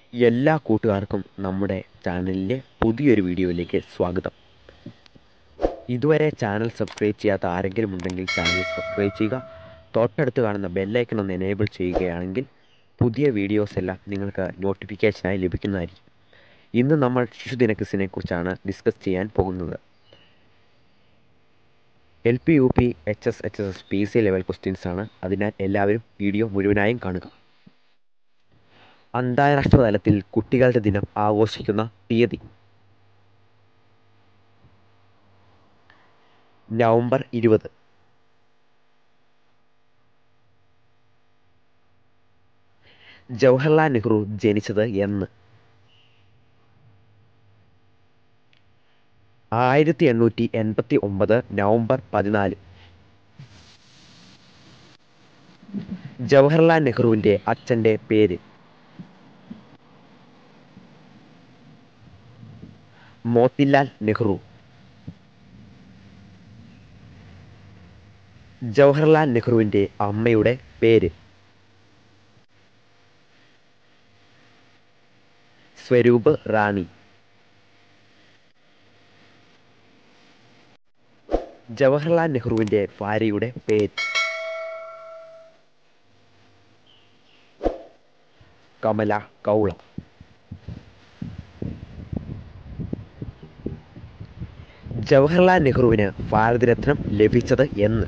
എല്ലാ കൂട്ടുകാർക്കും നമ്മുടെ ചാനലിലെ പുതിയൊരു വീഡിയോയിലേക്ക് സ്വാഗതം ഇതുവരെ ചാനൽ സബ്സ്ക്രൈബ് ചെയ്യാത്ത ആരെങ്കിലും ഉണ്ടെങ്കിൽ ചാനൽ സബ്സ്ക്രൈബ് ചെയ്യുക തൊട്ടടുത്ത് കാണുന്ന ബെല്ലൈക്കൺ ഒന്ന് എനേബിൾ ചെയ്യുകയാണെങ്കിൽ പുതിയ വീഡിയോസ് എല്ലാം നിങ്ങൾക്ക് നോട്ടിഫിക്കേഷനായി ലഭിക്കുന്നതായിരിക്കും ഇന്ന് നമ്മൾ ശിശുദിന ക്വിസിനെ കുറിച്ചാണ് ഡിസ്കസ് ചെയ്യാൻ പോകുന്നത് L P U P H S H S S P C level questions ആണ് അതിനാൽ എല്ലാവരും വീഡിയോ മുഴുവനായും കാണുക അന്താരാഷ്ട്ര തലത്തിൽ കുട്ടികളുടെ ദിനം ആഘോഷിക്കുന്ന തീയതി നവംബർ ഇരുപത് ജവഹർലാൽ നെഹ്റു ജനിച്ചത് എന്ന് ആയിരത്തി എണ്ണൂറ്റി എൺപത്തി ഒമ്പത് നവംബർ പതിനാല് ജവഹർലാൽ നെഹ്റുവിൻ്റെ അച്ഛൻ്റെ പേര് മോത്തിലാൽ നെഹ്റു ജവഹർലാൽ നെഹ്റുവിൻ്റെ അമ്മയുടെ പേര് സ്വരൂപ് റാണി ജവഹർലാൽ നെഹ്റുവിൻ്റെ ഭാര്യയുടെ പേര് കമല കൗള ജവഹർലാൽ നെഹ്റുവിന് ഭാരതരത്നം ലഭിച്ചത് എന്ന്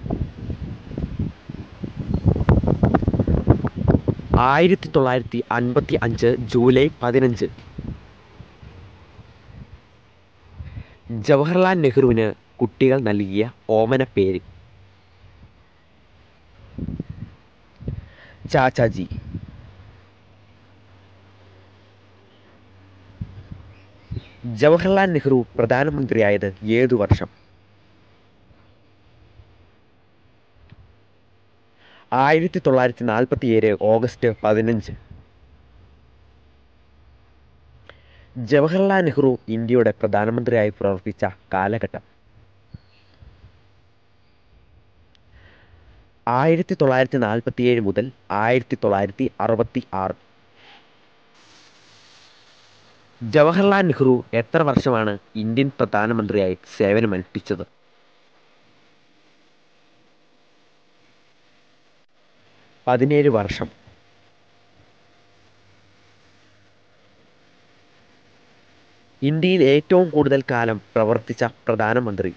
ആയിരത്തി തൊള്ളായിരത്തി അൻപത്തി അഞ്ച് ജൂലൈ പതിനഞ്ച് ജവഹർലാൽ നെഹ്റുവിന് കുട്ടികൾ നൽകിയ ഓമന പേര് ചാച്ചാജി ജവഹർലാൽ നെഹ്റു പ്രധാനമന്ത്രിയായത് ഏതു വർഷം ആയിരത്തി തൊള്ളായിരത്തി നാൽപ്പത്തി ഏഴ് ഓഗസ്റ്റ് പതിനഞ്ച് ജവഹർലാൽ നെഹ്റു ഇന്ത്യയുടെ പ്രധാനമന്ത്രിയായി പ്രവർത്തിച്ച കാലഘട്ടം ആയിരത്തി തൊള്ളായിരത്തി നാൽപ്പത്തി ഏഴ് മുതൽ ആയിരത്തി തൊള്ളായിരത്തി അറുപത്തി ആറ് ജവഹർലാൽ നെഹ്റു എത്ര വർഷമാണ് ഇന്ത്യൻ പ്രധാനമന്ത്രിയായി സേവനമനുഷ്ഠിച്ചത് പതിനേഴ് വർഷം ഇന്ത്യയിൽ ഏറ്റവും കൂടുതൽ കാലം പ്രവർത്തിച്ച പ്രധാനമന്ത്രി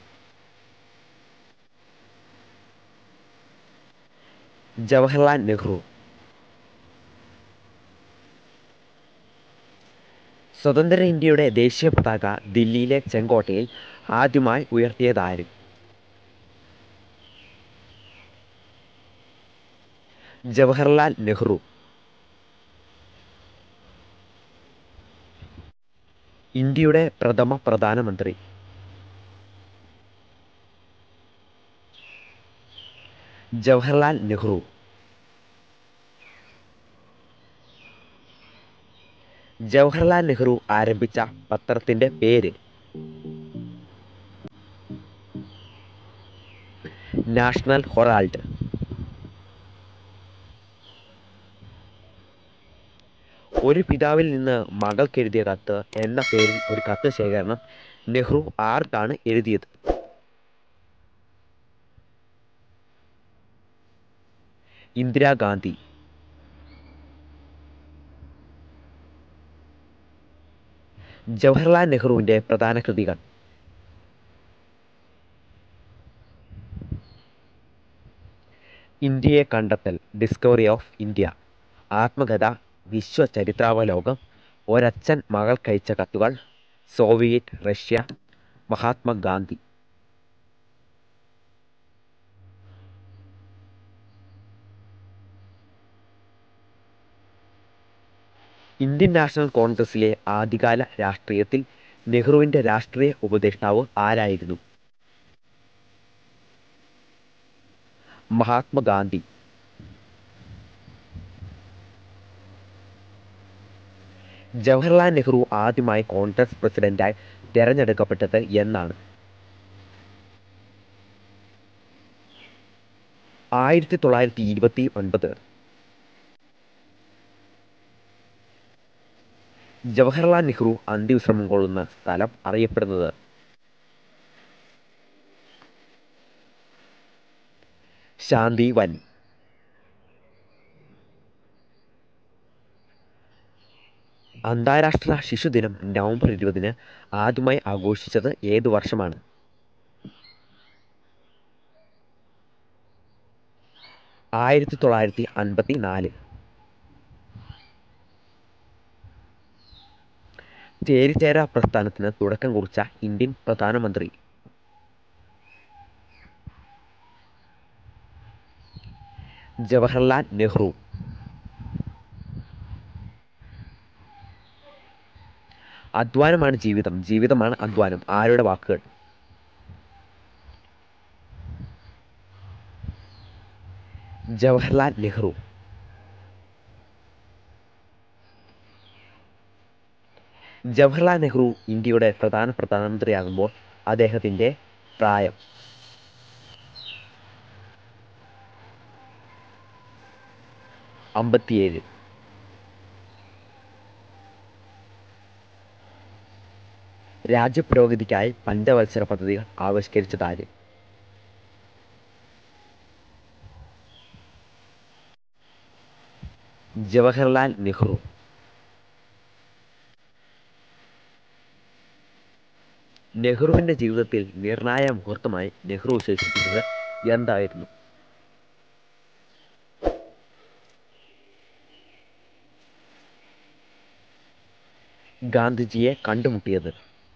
ജവഹർലാൽ നെഹ്റു സ്വതന്ത്ര ഇന്ത്യയുടെ ദേശീയ പതാക ദില്ലിയിലെ ചെങ്കോട്ടയിൽ ആദ്യമായി ഉയർത്തിയതാരും ജവഹർലാൽ നെഹ്റു ഇന്ത്യയുടെ പ്രഥമ പ്രധാനമന്ത്രി ജവഹർലാൽ നെഹ്റു ജവഹർലാൽ നെഹ്റു ആരംഭിച്ച പത്രത്തിൻ്റെ പേര് നാഷണൽ ഹൊറാൾഡ് ഒരു പിതാവിൽ നിന്ന് മകൾക്കെഴുതിയ കത്ത് എന്ന പേരിൽ ഒരു കത്ത് ശേഖരണം നെഹ്റു ആർക്കാണ് എഴുതിയത് ഇന്ദിരാഗാന്ധി ജവഹർലാൽ നെഹ്റുവിൻ്റെ പ്രധാന കൃതികൾ ഇന്ത്യയെ കണ്ടെത്തൽ ഡിസ്കവറി ഓഫ് ഇന്ത്യ ആത്മകഥ വിശ്വചരിത്രാവലോകം ഒരച്ഛൻ മകൾക്കയച്ച കത്തുകൾ Soviet Russia Mahatma Gandhi Indian national കോൺഗ്രസിലെ ആദ്യകാല രാഷ്ട്രീയത്തിൽ നെഹ്റുവിൻ്റെ രാഷ്ട്രീയ ഉപദേഷ്ടാവ് ആരായിരുന്നു മഹാത്മാഗാന്ധി ജവഹർലാൽ നെഹ്റു ആദ്യമായി കോൺഗ്രസ് പ്രസിഡന്റായി തിരഞ്ഞെടുക്കപ്പെട്ടത് എന്നാണ് ആയിരത്തി തൊള്ളായിരത്തി ഇരുപത്തി ഒൻപത് ജവഹർലാൽ നെഹ്റു അന്ത്യവിശ്രമം കൊള്ളുന്ന സ്ഥലം അറിയപ്പെടുന്നത് ശാന്തി വൻ അന്താരാഷ്ട്ര ശിശുദിനം നവംബർ ഇരുപതിന് ആദ്യമായി ആഘോഷിച്ചത് ഏതു വർഷമാണ് ആയിരത്തി തൊള്ളായിരത്തി അൻപത്തി നാല് ചേരിചേര പ്രസ്ഥാനത്തിന് തുടക്കം കുറിച്ച ഇന്ത്യൻ പ്രധാനമന്ത്രി ജവഹർലാൽ നെഹ്റു അധ്വാനമാണ് ജീവിതം ജീവിതമാണ് അധ്വാനം ആരുടെ വാക്കുകൾ ജവഹർലാൽ നെഹ്റു ജവഹർലാൽ നെഹ്റു ഇന്ത്യയുടെ പ്രധാന പ്രധാനമന്ത്രിയാകുമ്പോൾ അദ്ദേഹത്തിൻ്റെ പ്രായം അമ്പത്തിയേഴ് രാജ്യപുരോഗതിക്കായി പഞ്ചവത്സര പദ്ധതികൾ ആവിഷ്കരിച്ചതാര് ജവഹർലാൽ നെഹ്റു നെഹ്റുവിൻ്റെ ജീവിതത്തിൽ നിർണായക മുഹൂർത്തമായി നെഹ്റു വിശേഷിപ്പിച്ചത് എന്തായിരുന്നു ഗാന്ധിജിയെ കണ്ടുമുട്ടിയത്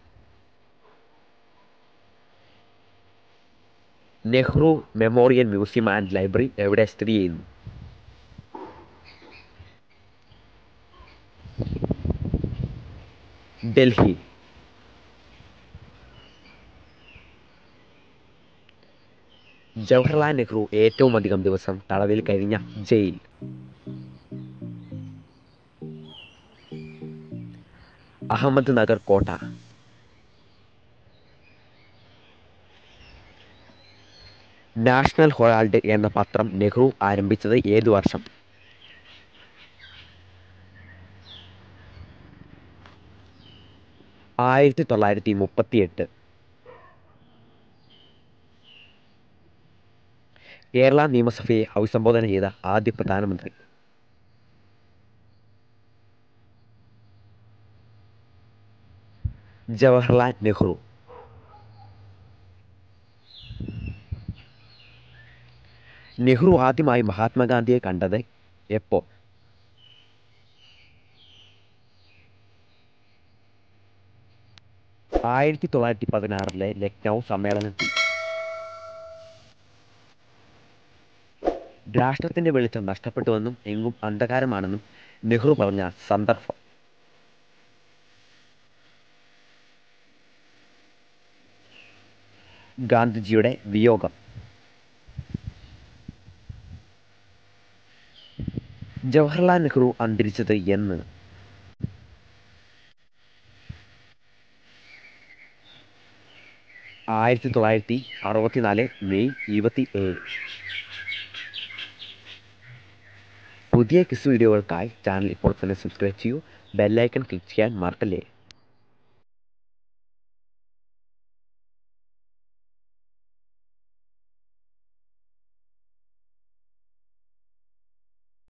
Nehru Memorial Museum and Library എവിടെ സ്ഥിതി ചെയ്യുന്നു ഡൽഹി ജവഹർലാൽ നെഹ്റു ഏറ്റവും അധികം ദിവസം തടവിൽ കഴിഞ്ഞ ജയിൽ അഹമ്മദ് നഗർ കോട്ട നാഷണൽ ഹൊറാൾഡ് എന്ന പത്രം നെഹ്റു ആരംഭിച്ചത് ഏതു വർഷം ആയിരത്തി തൊള്ളായിരത്തി മുപ്പത്തി എട്ട് കേരള നിയമസഭയെ അഭിസംബോധന ചെയ്ത ആദ്യ പ്രധാനമന്ത്രി ജവഹർലാൽ നെഹ്റു നെഹ്റു ആദ്യമായി മഹാത്മാഗാന്ധിയെ കണ്ടത് എപ്പോൾ ആയിരത്തി തൊള്ളായിരത്തി പതിനാറിലെ ലക്നൗ സമ്മേളനത്തിൽ രാഷ്ട്രത്തിന്റെ വെളിച്ചം നഷ്ടപ്പെട്ടുവെന്നും എങ്ങും അന്ധകാരമാണെന്നും നെഹ്റു പറഞ്ഞ സന്ദർഭം ഗാന്ധിജിയുടെ വിയോഗം ജവഹർലാൽ നെഹ്റു അന്തരിച്ചത് എന്ന് ആയിരത്തി തൊള്ളായിരത്തി അറുപത്തിനാല് മെയ് ഇരുപത്തി ഏഴ് പുതിയ ക്വിസ് വീഡിയോകൾക്കായി ചാനൽ ഇപ്പോൾ തന്നെ സബ്സ്ക്രൈബ് ചെയ്യൂ ബെല്ലൈക്കൺ ക്ലിക്ക് ചെയ്യാൻ മറക്കല്ലേ